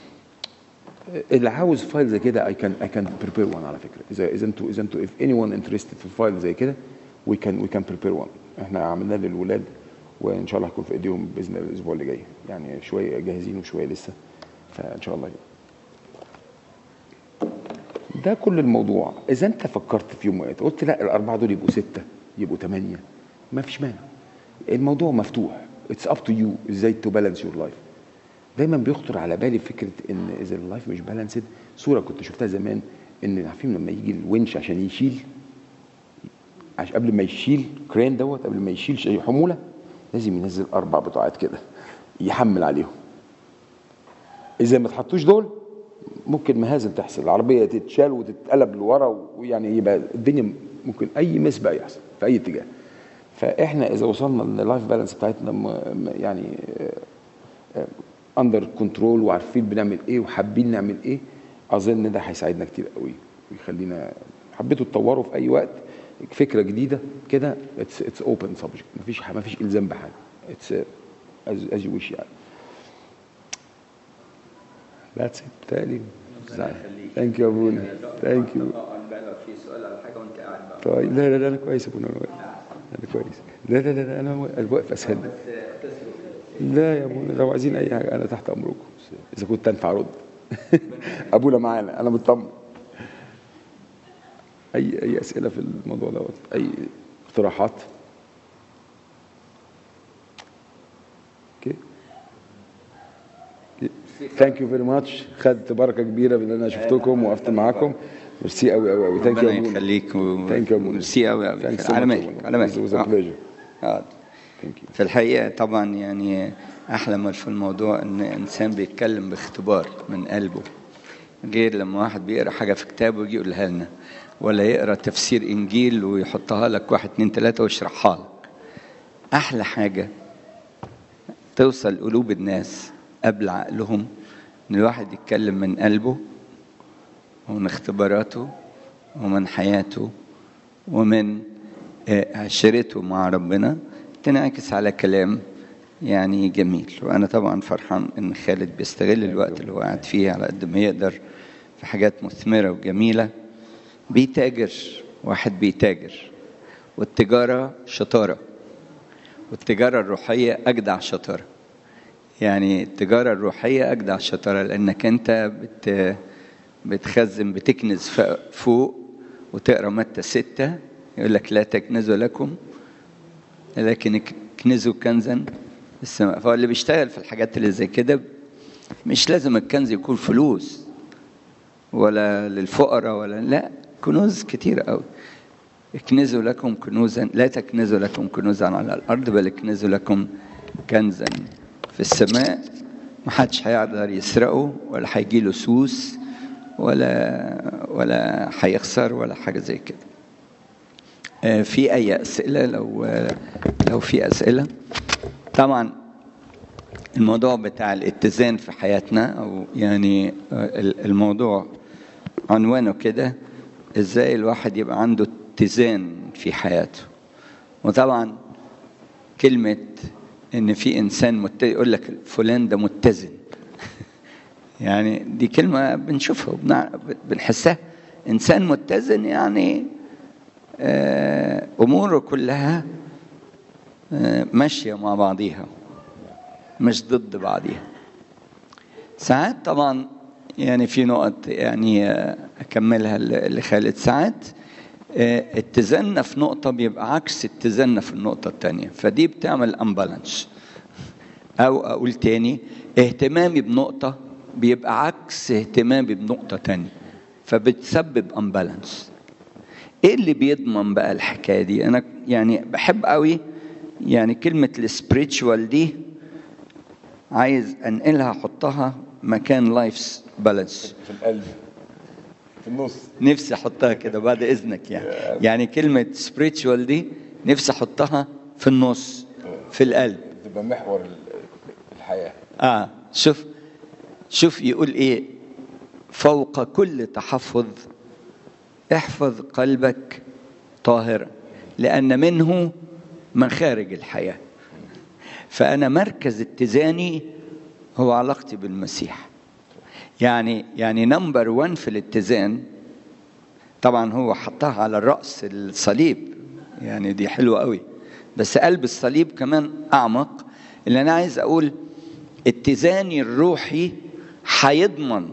اللي عاوز فايل زي كده اي كان اي كان بريبير وان على فكره اذا اذا انتوا اذا انتوا if anyone interested في فايل زي كده we can we can prepare one احنا عملناه للولاد وان شاء الله هيكون في ايديهم باذن الله الاسبوع اللي جاي يعني شويه جاهزين وشويه لسه فان شاء الله ده كل الموضوع اذا انت فكرت في يوم وقت قلت لا الاربعه دول يبقوا سته يبقوا ثمانيه ما فيش مانع الموضوع مفتوح اتس اب تو يو ازاي تو بالانس يور لايف دايما بيخطر على بالي فكره ان اذا اللايف مش بالانسد صوره كنت شفتها زمان ان عارفين لما يجي الونش عشان يشيل عشان قبل ما يشيل كرين دوت قبل ما يشيل شيء حموله لازم ينزل اربع بضاعات كده يحمل عليهم اذا ما تحطوش دول ممكن مهازل تحصل العربيه تتشال وتتقلب لورا ويعني يبقى الدنيا ممكن اي مس بقى يحصل في اي اتجاه فاحنا اذا وصلنا لللايف بالانس بتاعتنا م- م- يعني اندر كنترول وعارفين بنعمل ايه وحابين نعمل ايه اظن ده هيساعدنا كتير قوي ويخلينا حبيتوا تطوروا في اي وقت فكره جديده كده اتس اتس اوبن سبجكت مفيش ح- مفيش الزام بحاجه اتس از يو ويش يعني ذاتس ات بتهيألي ثانك يو يا ابونا ثانك يو بقى لو في سؤال على حاجه وانت قاعد بقى طيب لا لا لا انا كويس يا ابونا انا واقف. انا كويس لا لا لا لا انا واقف اسهل بس تصرف لا يا ابونا لو عايزين اي حاجه انا تحت امركم اذا كنت انفع ارد ابونا معانا انا مطمن اي اي اسئله في الموضوع دوت اي اقتراحات اوكي ثانك يو فيري ماتش خدت بركه كبيره بان انا شفتكم وقفت معاكم ميرسي قوي قوي قوي ثانك يو ربنا يخليك و- ثانك يو ميرسي قوي قوي Thanks so على much, مالك أبونا. على It was a مالك pleasure. اه ثانك يو في الحقيقة طبعا يعني أحلى ما في الموضوع إن إنسان بيتكلم باختبار من قلبه غير لما واحد بيقرا حاجة في كتاب ويجي يقولها لنا ولا يقرا تفسير إنجيل ويحطها لك واحد اتنين تلاتة ويشرحها لك أحلى حاجة توصل قلوب الناس قبل عقلهم إن الواحد يتكلم من قلبه ومن اختباراته ومن حياته ومن آه، عشرته مع ربنا تنعكس على كلام يعني جميل وانا طبعا فرحان ان خالد بيستغل الوقت اللي هو قاعد فيه على قد ما يقدر في حاجات مثمره وجميله بيتاجر واحد بيتاجر والتجاره شطاره والتجاره الروحيه اجدع شطاره يعني التجاره الروحيه اجدع شطاره لانك انت بت بتخزن بتكنز ف- فوق وتقرا متى ستة يقول لك لا تكنزوا لكم لكن اكنزوا كنزا السماء فاللي بيشتغل في الحاجات اللي زي كده مش لازم الكنز يكون فلوس ولا للفقراء ولا لا كنوز كتير قوي اكنزوا لكم كنوزا لا تكنزوا لكم كنوزا على الارض بل اكنزوا لكم كنزا في السماء محدش هيقدر يسرقه ولا هيجي له سوس ولا ولا هيخسر ولا حاجه زي كده آه، في اي اسئله لو آه، لو في اسئله طبعا الموضوع بتاع الاتزان في حياتنا او يعني آه، الموضوع عنوانه كده ازاي الواحد يبقى عنده اتزان في حياته وطبعا كلمة ان في انسان مت... يقول لك فلان ده متزن يعني دي كلمة بنشوفها وبنع... بنحسها انسان متزن يعني آه، اموره كلها آه، ماشية مع بعضيها مش ضد بعضيها ساعات طبعا يعني في نقط يعني آه، اكملها ل- لخالد ساعات آه، اتزاننا في نقطة بيبقى عكس اتزاننا في النقطة التانية فدي بتعمل امبالانس أو أقول تاني اهتمامي بنقطة بيبقى عكس اهتمامي بنقطة تانية فبتسبب امبالانس ايه اللي بيضمن بقى الحكاية دي انا يعني بحب قوي يعني كلمة السبريتشوال دي عايز انقلها احطها مكان لايفز بالانس في القلب في النص نفسي احطها كده بعد اذنك يعني يعني كلمه سبريتشوال دي نفسي احطها في النص في القلب تبقى محور الحياه اه شوف شوف يقول ايه فوق كل تحفظ احفظ قلبك طاهرا لان منه مخارج الحياه فانا مركز اتزاني هو علاقتي بالمسيح يعني يعني نمبر 1 في الاتزان طبعا هو حطها على الرأس الصليب يعني دي حلوة قوي بس قلب الصليب كمان أعمق اللي أنا عايز أقول اتزاني الروحي هيضمن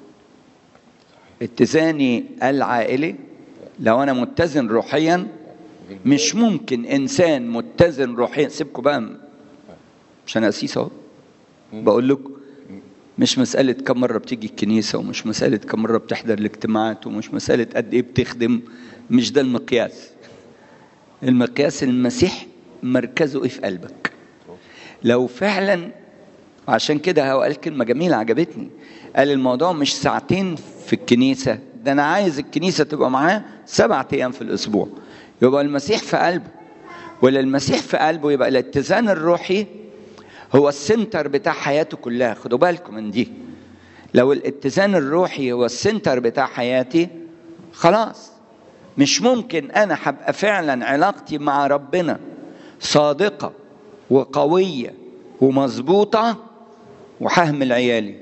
اتزاني العائلي لو أنا متزن روحيا مش ممكن إنسان متزن روحيا سيبكم بقى مش أنا أسيس أهو بقول لكم مش مسألة كم مرة بتيجي الكنيسة ومش مسألة كم مرة بتحضر الاجتماعات ومش مسألة قد إيه بتخدم مش ده المقياس المقياس المسيح مركزه إيه في قلبك لو فعلا عشان كده هو قال كلمة جميلة عجبتني قال الموضوع مش ساعتين في الكنيسة ده أنا عايز الكنيسة تبقى معاه سبعة أيام في الأسبوع يبقى المسيح في قلبه ولا المسيح في قلبه يبقى الاتزان الروحي هو السنتر بتاع حياته كلها خدوا بالكم من دي لو الاتزان الروحي هو السنتر بتاع حياتي خلاص مش ممكن انا هبقى فعلا علاقتي مع ربنا صادقه وقويه ومظبوطه وههمل عيالي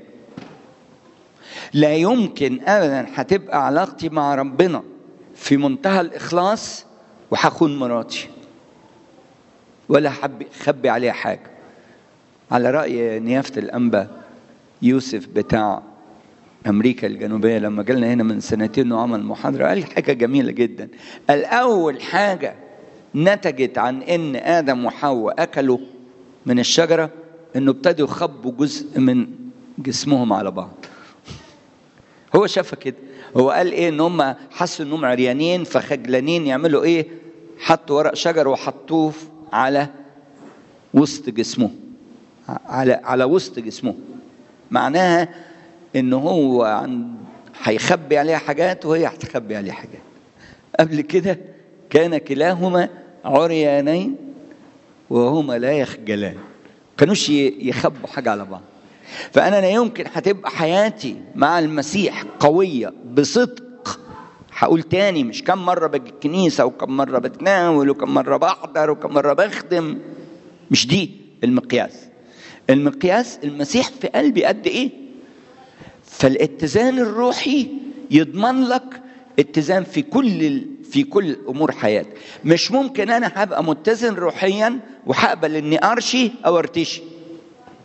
لا يمكن ابدا هتبقى علاقتي مع ربنا في منتهى الاخلاص وهخون مراتي ولا حب خبي عليها حاجه على رأي نيافة الأنبا يوسف بتاع أمريكا الجنوبية لما جالنا هنا من سنتين وعمل محاضرة قال حاجة جميلة جدا قال أول حاجة نتجت عن إن آدم وحواء أكلوا من الشجرة إنه ابتدوا يخبوا جزء من جسمهم على بعض هو شافها كده هو قال ايه ان هم حسوا انهم عريانين فخجلانين يعملوا ايه حطوا ورق شجر وحطوه على وسط جسمه على على وسط جسمه معناها ان هو عن هيخبي عليها حاجات وهي هتخبي عليه حاجات قبل كده كان كلاهما عريانين وهما لا يخجلان كانوش يخبوا حاجه على بعض فانا لا يمكن هتبقى حياتي مع المسيح قويه بصدق هقول تاني مش كم مره باجي الكنيسه وكم مره بتناول وكم مره بحضر وكم مره بخدم مش دي المقياس المقياس المسيح في قلبي قد ايه فالاتزان الروحي يضمن لك اتزان في كل في كل امور حياتك مش ممكن انا هبقى متزن روحيا وهقبل اني ارشي او ارتشي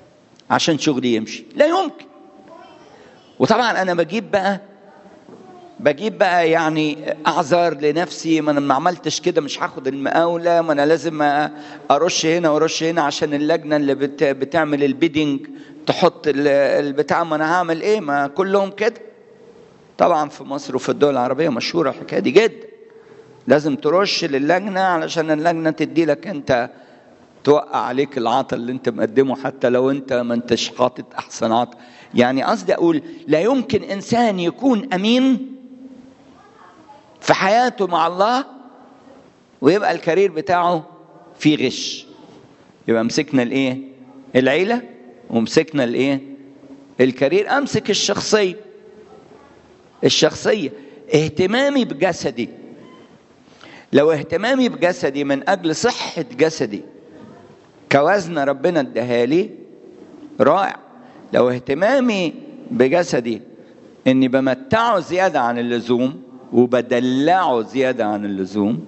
عشان شغلي يمشي لا يمكن وطبعا انا بجيب بقى بجيب بقى يعني اعذار لنفسي ما انا ما عملتش كده مش هاخد المقاوله ما انا لازم ارش هنا وارش هنا عشان اللجنه اللي بت بتعمل البيدنج تحط البتاع ما انا هعمل ايه ما كلهم كده طبعا في مصر وفي الدول العربيه مشهوره الحكايه دي جدا لازم ترش للجنه علشان اللجنه تدي لك انت توقع عليك العطل اللي انت مقدمه حتى لو انت ما انتش حاطط احسن عطل يعني قصدي اقول لا يمكن انسان يكون امين في حياته مع الله ويبقى الكارير بتاعه فيه غش يبقى مسكنا الايه العيله ومسكنا الايه الكارير امسك الشخصيه الشخصيه اهتمامي بجسدي لو اهتمامي بجسدي من اجل صحه جسدي كوزن ربنا اداهالي رائع لو اهتمامي بجسدي اني بمتعه زياده عن اللزوم وبدلعه زياده عن اللزوم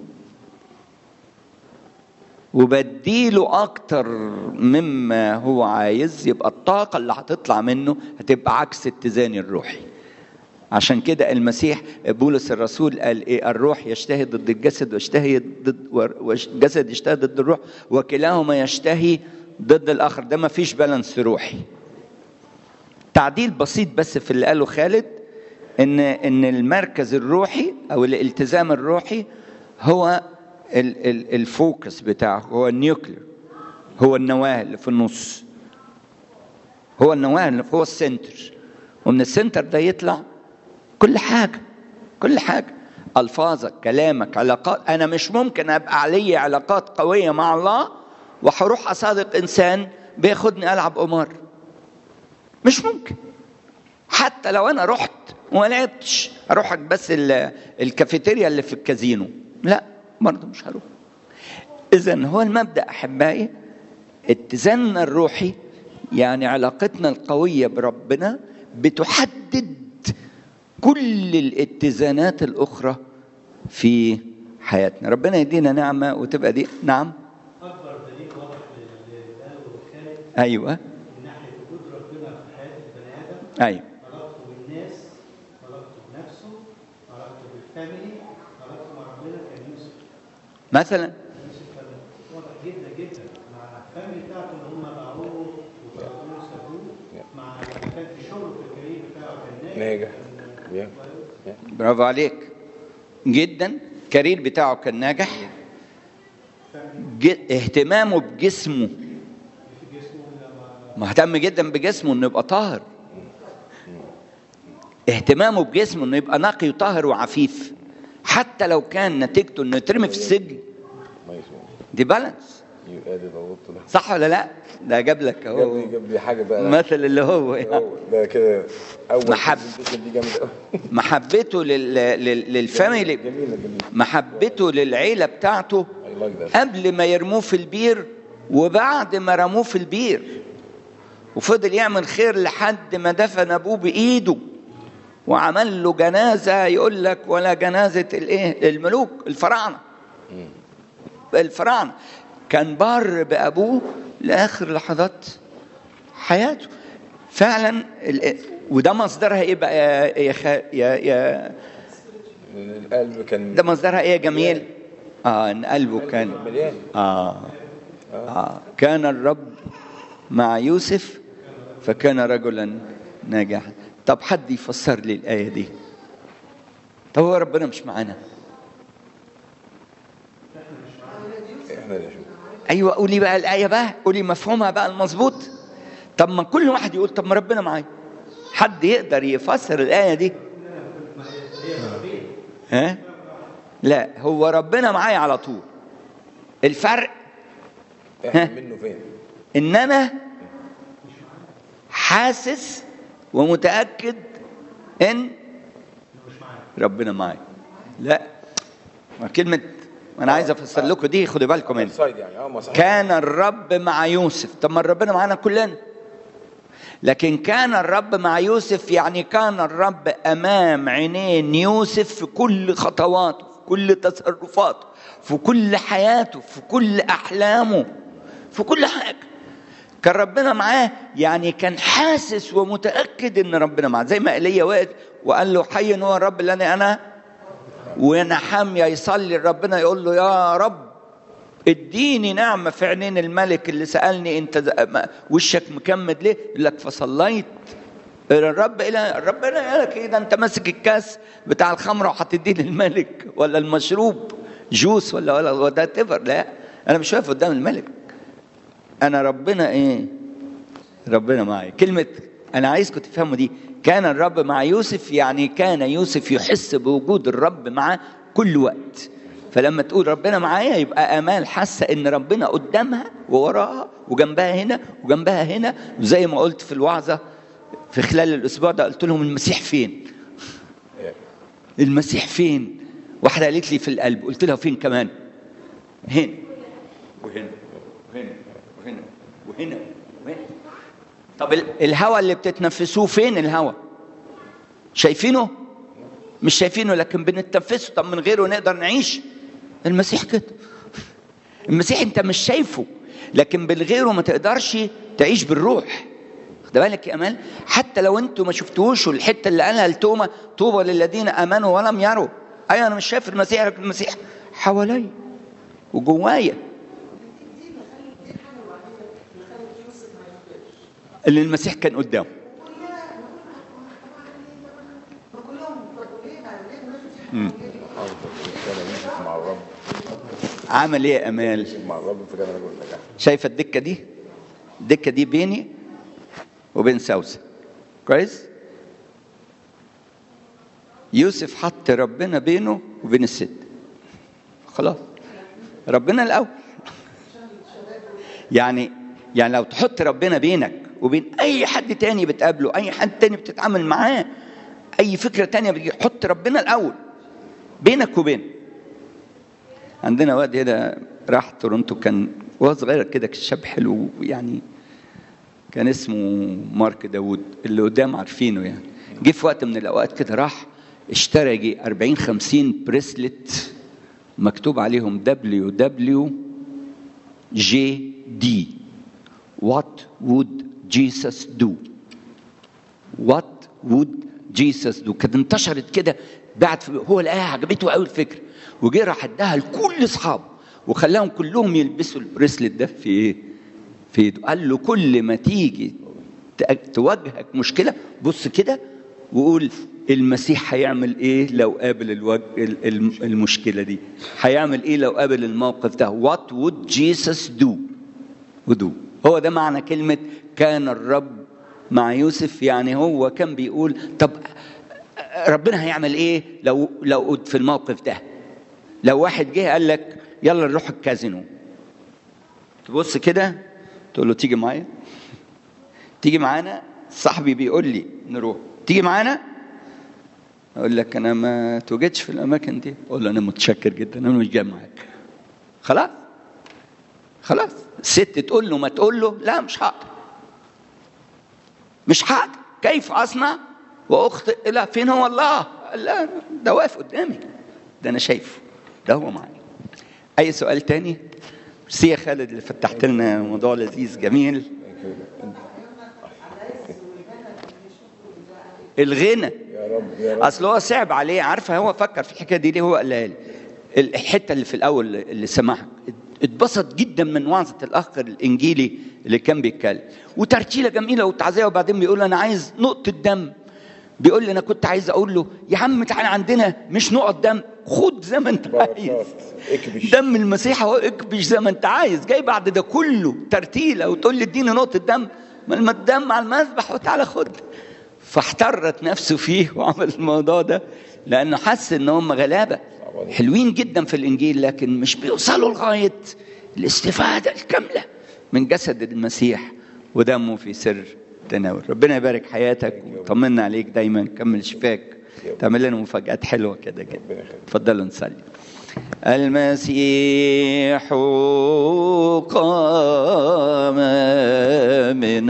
وبديله اكتر مما هو عايز يبقى الطاقه اللي هتطلع منه هتبقى عكس اتزاني الروحي عشان كده المسيح بولس الرسول قال ايه الروح يشتهي ضد الجسد ويشتهي ضد والجسد يشتهي ضد الروح وكلاهما يشتهي ضد الاخر ده ما فيش بالانس روحي تعديل بسيط بس في اللي قاله خالد ان ان المركز الروحي او الالتزام الروحي هو ال ال الفوكس بتاعه هو النيوكلير هو النواه اللي في النص هو النواه اللي هو السنتر ومن السنتر ده يطلع كل حاجه كل حاجه الفاظك كلامك علاقات انا مش ممكن ابقى علي علاقات قويه مع الله وهروح اصادق انسان بياخدني العب قمار مش ممكن حتى لو انا رحت وما لعبتش اروح بس الكافيتيريا اللي في الكازينو لا برضه مش هروح اذا هو المبدا احبائي اتزاننا الروحي يعني علاقتنا القويه بربنا بتحدد كل الاتزانات الاخرى في حياتنا ربنا يدينا نعمه وتبقى دي نعم اكبر دليل واضح للي قاله خالد ايوه من ناحيه وجود ربنا في حياه البني ادم ايوه علاقته بالناس علاقته بنفسه علاقته بالفاميلي علاقته مع ربنا كان يوسف مثلا يوسف كان واضح جدا جدا مع الفاميلي بتاعته اللي هم باعوه وطردوه وسابوه مع لما كان في شغله في الكارير بتاعه كان ناجح ناجح. كان Yeah. كويس. برافو عليك جدا الكارير بتاعه كان ناجح ج- اهتمامه بجسمه في جسمه لما مهتم جدا بجسمه انه يبقى طاهر اهتمامه بجسمه انه يبقى نقي وطاهر وعفيف حتى لو كان نتيجته انه يترمي في السجن نايس دي بالانس يو ادد اهو ده صح ولا لا ده جاب لك جاب لي اهو جاب لي حاجه بقى مثل اللي هو يعني. هو ده كده اول محب. presentation دي جامده قوي محبته لل... لل... للفاميلي جميله جميله محبته للعيله بتاعته اي لايك ذات قبل ما يرموه في البير وبعد ما رموه في البير وفضل يعمل خير لحد ما دفن ابوه بايده وعمل له جنازه يقول لك ولا جنازه الايه الملوك الفراعنه الفراعنه كان بار بابوه لاخر لحظات حياته فعلا ال- وده مصدرها ايه بقى يا يا, خا- يا, يا القلب كان ده مصدرها ايه يا جميل؟ اه ان قلبه كان مليان آه. آه. كان الرب مع يوسف فكان رجلا ناجحا طب حد يفسر لي الآية دي طب هو ربنا مش معانا احنا اللي نشوف ايوه قولي بقى الآية بقى قولي مفهومها بقى المظبوط طب ما كل واحد يقول طب ما ربنا معايا حد يقدر يفسر الآية دي ها لا هو ربنا معايا على طول الفرق احنا ها؟ منه فين ان انا حاسس ومتاكد ان ربنا معايا لا ما كلمه انا عايز افسر لكم دي خدوا بالكم منها سايد يعني اه ما صح كان الرب مع يوسف طب ما ربنا معانا كلنا لكن كان الرب مع يوسف يعني كان الرب امام عينين يوسف في كل خطواته في كل تصرفاته في كل حياته في كل احلامه في كل حاجه كان ربنا معاه يعني كان حاسس ومتاكد ان ربنا معاه زي ما ايليا وقت وقال له حي هو الرب اللي انا ونحامية يصلي لربنا يقول له يا رب اديني نعمة في عينين الملك اللي سألني انت ز- ما- وشك مكمد ليه؟ يقول لك فصليت الرب الى ربنا قال لك ايه ده انت ماسك الكاس بتاع الخمره وهتديه للملك ولا المشروب جوس ولا ولا وات ايفر لا انا مش واقف قدام الملك انا ربنا ايه ربنا معي كلمه انا عايزكم تفهموا دي كان الرب مع يوسف يعني كان يوسف يحس بوجود الرب معاه كل وقت فلما تقول ربنا معايا يبقى امال حاسه ان ربنا قدامها ووراها وجنبها هنا وجنبها هنا زي ما قلت في الوعظه في خلال الاسبوع ده قلت لهم المسيح فين المسيح فين واحده قالت لي في القلب قلت لها فين كمان هنا وهنا وهنا وهنا وهنا وهنا طب ال- الهواء اللي بتتنفسوه فين الهواء شايفينه مش شايفينه لكن بنتنفسه طب من غيره نقدر نعيش المسيح كده المسيح انت مش شايفه لكن بالغيره ما تقدرش تعيش بالروح خد بالك يا امال حتى لو انتوا ما شفتوش والحته اللي قالها التومه طوبى للذين امنوا ولم يروا ايوه انا مش شايف المسيح لكن المسيح حواليا وجوايا اللي المسيح كان قدامه مع الرب عمل ايه يا امال مع الرب فكان انا بقول لك شايفه الدكه دي الدكه دي بيني وبين سوسه كويس يوسف حط ربنا بينه وبين الست خلاص ربنا الاول يعني يعني لو تحط ربنا بينك وبين اي حد تاني بتقابله اي حد تاني بتتعامل معاه اي فكره تانية بتجي حط ربنا الاول بينك وبينه عندنا واد هنا راح تورونتو كان وهو صغير كده كان شاب حلو يعني كان اسمه مارك داوود اللي قدام عارفينه يعني جه في وقت من الاوقات كده راح اشترى جي 40 50 بريسلت مكتوب عليهم دبليو دبليو جي دي وات وود جيسس دو وات وود جيسس دو كانت انتشرت كده بعد في هو لقاها عجبته قوي الفكره وجه راح اداها لكل اصحابه وخلاهم كلهم يلبسوا البريسلت ده في ايه؟ في ايده قال له كل ما تيجي ت- تواجهك مشكله بص كده وقول المسيح هيعمل ايه لو قابل الوج... ال- الم- المشكله دي هيعمل ايه لو قابل الموقف ده وات وود جيسس دو ودو هو ده معنى كلمة كان الرب مع يوسف يعني هو كان بيقول طب ربنا هيعمل ايه لو لو في الموقف ده لو واحد جه قال لك يلا نروح الكازينو تبص كده تقول له تيجي معايا تيجي معانا صاحبي بيقول لي نروح تيجي معانا اقول لك انا ما توجدش في الاماكن دي اقول له انا متشكر جدا انا مش جاي معاك خلاص خلاص الست تقول له ما تقول له لا مش هقدر مش هقدر كيف اصنع واخطئ لا فين هو الله قال لا ده واقف قدامي ده انا شايفه ده هو معايا اي سؤال تاني ميرسي يا خالد اللي فتحت لنا موضوع لذيذ جميل الغنى يا رب يا رب اصل هو صعب عليه عارفه هو فكر في الحكايه دي ليه هو قالها لي الحته اللي في الاول اللي سمعها اتبسط جدا من وعظه الاخ الانجيلي اللي كان بيتكلم وترتيله جميله وتعزيه وبعدين بيقول انا عايز نقطه دم بيقول لي انا كنت عايز اقول له يا عم تعالى عندنا مش نقط دم خد زي ما انت عايز اكبش دم المسيح هو اكبش زي ما انت عايز جاي بعد ده كله ترتيله وتقول لي اديني نقطه دم ما لما الدم على المذبح وتعالى خد فاحترت نفسه فيه وعمل الموضوع ده لانه حس ان هم غلابه حلوين جدا في الانجيل لكن مش بيوصلوا لغايه الاستفاده الكامله من جسد المسيح ودمه في سر تناول ربنا يبارك حياتك ويطمنا عليك دايما كمل شفاك تعمل لنا مفاجآت حلوه كده كده اتفضلوا نصلي المسيح قام من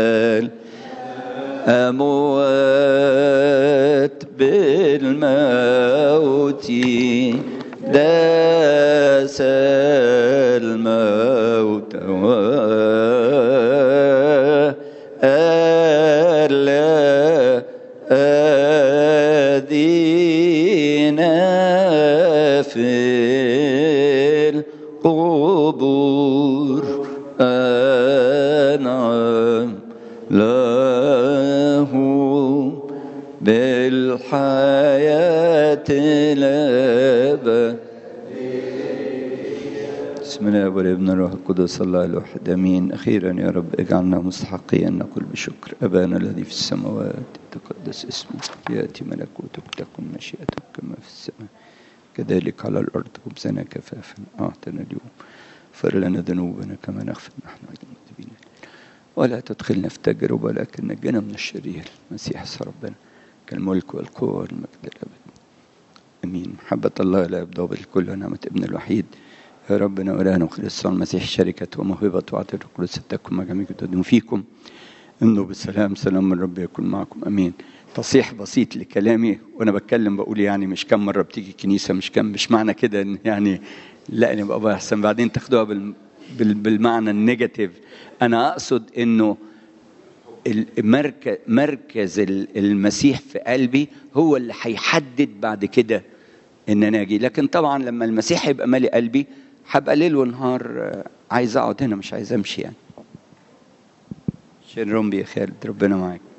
الأموات بالموت داس الموت له بالحياة الأبد بسم الله والابن الروح القدس الله الواحد امين اخيرا يا رب اجعلنا مستحقين نقول بشكر ابانا الذي في السماوات تقدس اسمك ياتي ملكوتك تكن مشيئتك كما في السماء كذلك على الارض خبزنا كفافا اعطنا اليوم اغفر لنا ذنوبنا كما نغفر نحن ايضا المذنبين ولا تدخلنا في تجربه ولكن نجنا من الشرير المسيح ربنا كالملك والقوه والمجد الابد امين محبه الله لا يبدو بالكل ونعمه ابن الوحيد يا ربنا وإلهنا وخلصنا المسيح شركة وموهبة وعطية القدس تكن مع جميع تدوم فيكم امنوا بالسلام سلام من رب يكون معكم امين تصحيح بسيط لكلامي وانا بتكلم بقول يعني مش كم مره بتيجي الكنيسه مش كم مش معنى كده ان يعني لا نبقى احسن بعدين تاخدوها بال بال بالمعنى النيجاتيف انا اقصد انه المركز مركز المسيح في قلبي هو اللي هيحدد بعد كده ان انا اجي لكن طبعا لما المسيح يبقى مالي قلبي هبقى ليل ونهار عايز اقعد هنا مش عايز امشي يعني شيرون بي خالد ربنا معاك